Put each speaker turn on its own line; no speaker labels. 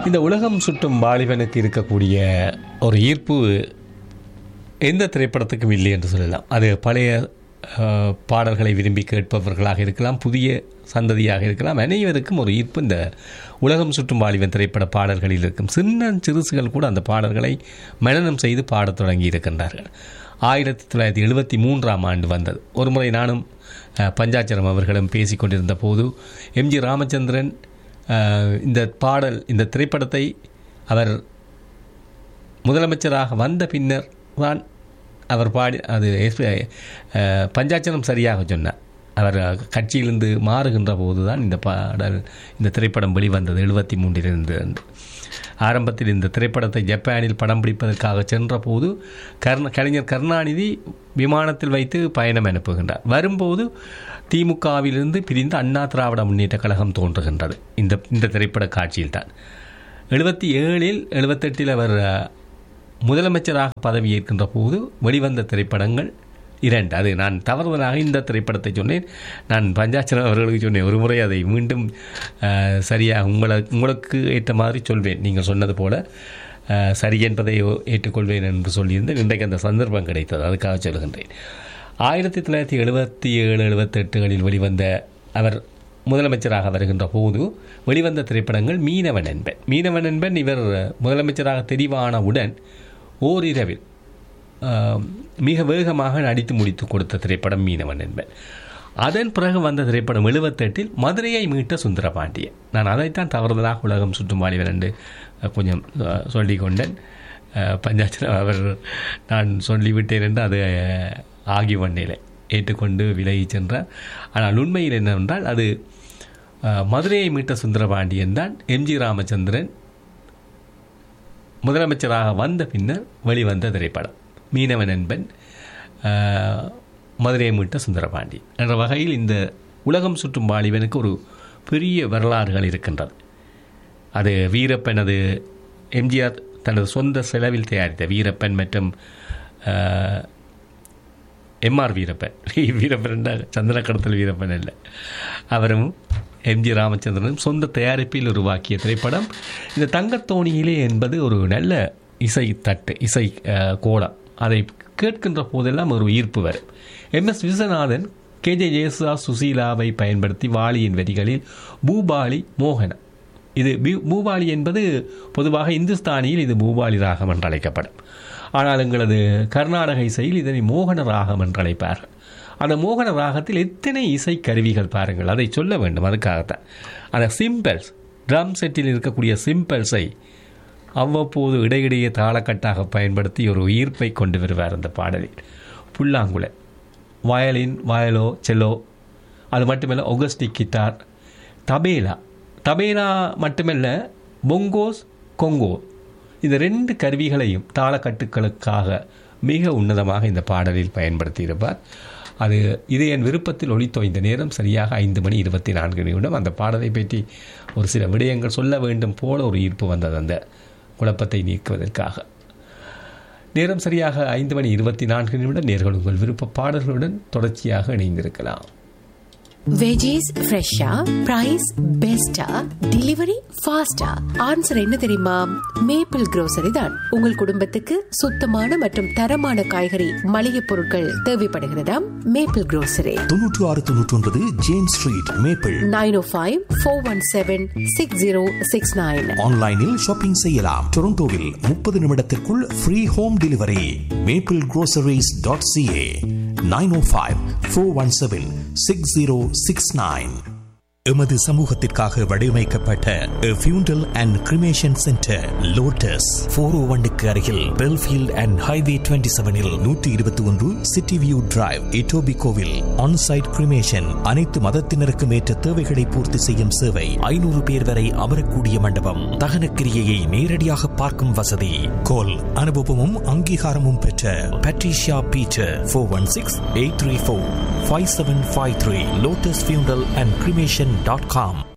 இந்த உலகம் சுற்றும் வாலிபனுக்கு இருக்கக்கூடிய ஒரு ஈர்ப்பு எந்த திரைப்படத்துக்கும் இல்லை என்று சொல்லலாம் அது பழைய அஹ், பாடல்களை விரும்பி கேட்பவர்களாக இருக்கலாம் புதிய சந்ததியாக இருக்கலாம் அனைவருக்கும் ஒரு ஈர்ப்பு இந்த உலகம் சுற்றும் வாலிபன் திரைப்பட பாடல்களில் இருக்கும் சின்ன சிறுசுகள் கூட அந்த பாடல்களை மனனம் செய்து பாடத் தொடங்கி இருக்கின்றார்கள் ஆயிரத்தி தொள்ளாயிரத்தி எழுபத்தி மூன்றாம் ஆண்டு வந்தது ஒருமுறை நானும் அஹ், பஞ்சாச்சரம் அவர்களும் பேசிக் கொண்டிருந்த போது எம்ஜி ராமச்சந்திரன் அஹ், இந்த பாடல் இந்த திரைப்படத்தை அவர் முதலமைச்சராக வந்த பின்னர் தான் அவர் பாடி அது எஸ் அஹ், பஞ்சாட்சரம் சரியாக சொன்னார் அவர் கட்சியிலிருந்து மாறுகின்ற போது தான் இந்த பாடல் இந்த திரைப்படம் வெளிவந்தது எழுபத்தி மூன்றிலிருந்து என்று. ஆரம்பத்தில் இந்த திரைப்படத்தை ஜப்பானில் படம் பிடிப்பதற்காக சென்ற போது கர்ண கலைஞர் கருணாநிதி விமானத்தில் வைத்து பயணம் அனுப்புகின்றார் வரும்போது திமுகவிலிருந்து பிரிந்து அண்ணா திராவிட முன்னேற்ற கழகம் தோன்றுகின்றது இந்த இந்த திரைப்பட காட்சியில்தான் எழுபத்தி ஏழில் எழுபத்தெட்டில் அவர் அஹ், முதலமைச்சராக பதவியேற்கின்ற போது வெளிவந்த திரைப்படங்கள் இரண்டு அது நான் தவறுதலாக இந்த திரைப்படத்தை சொன்னேன் நான் பஞ்சாச்சரம் அவர்களுக்கு சொன்னேன் ஒரு முறை அதை மீண்டும் அஹ், சரியாக உங்களை உங்களுக்கு ஏற்ற மாதிரி சொல்வேன் நீங்கள் சொன்னது போல அஹ், சரி என்பதை ஓ- ஏற்றுக்கொள்வேன் என்று சொல்லியிருந்தேன் இன்றைக்கு அந்த சந்தர்ப்பம் கிடைத்தது அதுக்காக சொல்கின்றேன் ஆயிரத்தி தொள்ளாயிரத்தி எழுபத்தி ஏழு எழுபத்தெட்டுகளில் வெளிவந்த அவர் முதலமைச்சராக வருகின்ற போது வெளிவந்த திரைப்படங்கள் மீனவன் என்பன் மீனவன் என்பன் இவர் முதலமைச்சராக தெரிவானவுடன் ஓரிரவில் ஆஹ், மிக வேகமாக நடித்து முடித்து கொடுத்த திரைப்படம் மீனவன் என்பன் அதன் பிறகு வந்த திரைப்படம் எழுபத்தெட்டில் மதுரையை மீட்ட சுந்தரபாண்டியன் நான் அதைத்தான் தவறுதலாக உலகம் சுற்றும் வாலிபன் என்று அஹ், கொஞ்சம் அஹ், சொல்லிக் கொண்டேன் அஹ், பஞ்சாட்சரம் அவர் நான் சொல்லிவிட்டேன் என்று அது அஹ், ஆகி வண்டியிலே ஏற்றுக்கொண்டு விலகி சென்றார் ஆனால் உண்மையில் என்னவென்றால் அது அஹ், மதுரையை மீட்ட சுந்தரபாண்டியன் தான் எம்ஜி ராமச்சந்திரன் முதலமைச்சராக வந்த பின்னர் வெளிவந்த திரைப்படம் மீனவன் என்பன் அஹ், மதுரையை மீட்ட சுந்தரபாண்டி என்ற வகையில் இந்த உலகம் சுற்றும் வாலிபனுக்கு ஒரு பெரிய வரலாறுகள் இருக்கின்றது அது வீரப்பன் அது எம்ஜிஆர் தனது சொந்த செலவில் தயாரித்த வீரப்பன் மற்றும் எம்ஆர் வீரப்பன் வீரப்பன் என்ற சந்திரக்கடத்தல் வீரப்பன் இல்லை அவரும் எம்ஜி ராமச்சந்திரனும் சொந்த தயாரிப்பில் உருவாக்கிய திரைப்படம் இந்த தங்கத்தோணியிலே என்பது ஒரு நல்ல இசை தட்டு இசை அஹ், கோலம் அதை கேட்கின்ற போதெல்லாம் ஒரு ஈர்ப்பு வரும் M S Viswanathan K J Jesudas சுசீலாவை பயன்படுத்தி வாலியின் வரிகளில் பூபாலி மோகனம் இது பி- பூபாலி என்பது பொதுவாக இந்துஸ்தானியில் இது பூபாலி ராகம் என்று அழைக்கப்படும் ஆனால் எங்களது கர்நாடக இசையில் இதனை மோகன ராகம் என்று அழைப்பார்கள் அந்த மோகன ராகத்தில் எத்தனை இசை கருவிகள் பாருங்கள் அதை சொல்ல வேண்டும் அதுக்காகத்தான் அந்த சிம்பிள்ஸ் ட்ரம் செட்டில் இருக்கக்கூடிய சிம்பிள்ஸை அவ்வப்போது இடையிடையே தாளக்கட்டாக பயன்படுத்தி ஒரு ஈர்ப்பை கொண்டு வருவார் அந்த பாடலில் புல்லாங்குழல் வயலின் வயலோ செல்லோ அது மட்டுமல்ல ஒகஸ்டிக் கிட்டார் தபேலா தபேலா மட்டுமல்ல பொங்கோஸ் கொங்கோ இந்த ரெண்டு கருவிகளையும் தாளக்கட்டுகளுக்காக மிக உன்னதமாக இந்த பாடலில் பயன்படுத்தியிருப்பார் அது இது என் விருப்பத்தில் ஒளித்தோ இந்த நேரம் சரியாக ஐந்து மணி இருபத்தி நான்கு நிமிடம் அந்த பாடலை பற்றி ஒரு சில விடயங்கள் சொல்ல வேண்டும் போல ஒரு ஈர்ப்பு வந்தது அந்த குழப்பத்தை நீக்குவதற்காக நேரம் சரியாக ஐந்து மணி இருபத்தி நான்கு நிமிடம் நேர்கள் உங்கள் விருப்ப பாடல்களுடன் தொடர்ச்சியாக இணைந்திருக்கலாம்
வெஜிஸ் ஃப்ரெஷ்ஷா பிரைஸ் பெஸ்டா டெலிவரி ஃபாஸ்டா ஆன்சர் என்ன தெரியுமா மேப்பிள் grocery தான் உங்கள் குடும்பத்துக்கு சுத்தமான மற்றும் தரமான காய்கறி மளிகை பொருட்கள் தேவைப்படுகிறதா மேப்பிள் grocery
தொன்னூற்று ஆறு தொன்னூற்றி ஒன்பது James street maple
nine O five four one seven six zero six nine
ஆன்லைனில் ஷாப்பிங் செய்யலாம் டொரண்டோவில் முப்பது நிமிடத்திற்குள் free home delivery maple groceries.ca dot CA nine O five four one seven six zero six nine எமது சமூகத்திற்காக வடிவமைக்கப்பட்ட funeral and cremation centre lotus four O ஒன்னுக்கு அருகில் பெல்ஃபீல்ட் அண்ட் ஹைவே டுவெண்ட்டி செவனில் நூற்றி இருபத்தி ஒன்று சிட்டி வியூ டிரைவ் இட்டோபி கோவில் ஆன்சைட் கிரிமேஷன் அனைத்து மதத்தினருக்கும் ஏற்ற தேவைகளை பூர்த்தி செய்யும் சேவை ஐநூறு பேர் வரை அமரக்கூடிய மண்டபம் தகன கிரியையை நேரடியாக பார்க்கும் வசதி கோல் அனுபவமும் அங்கீகாரமும் பெற்ற Patricia Peter four one six eight three four five seven five three lotus funeral and cremation dot com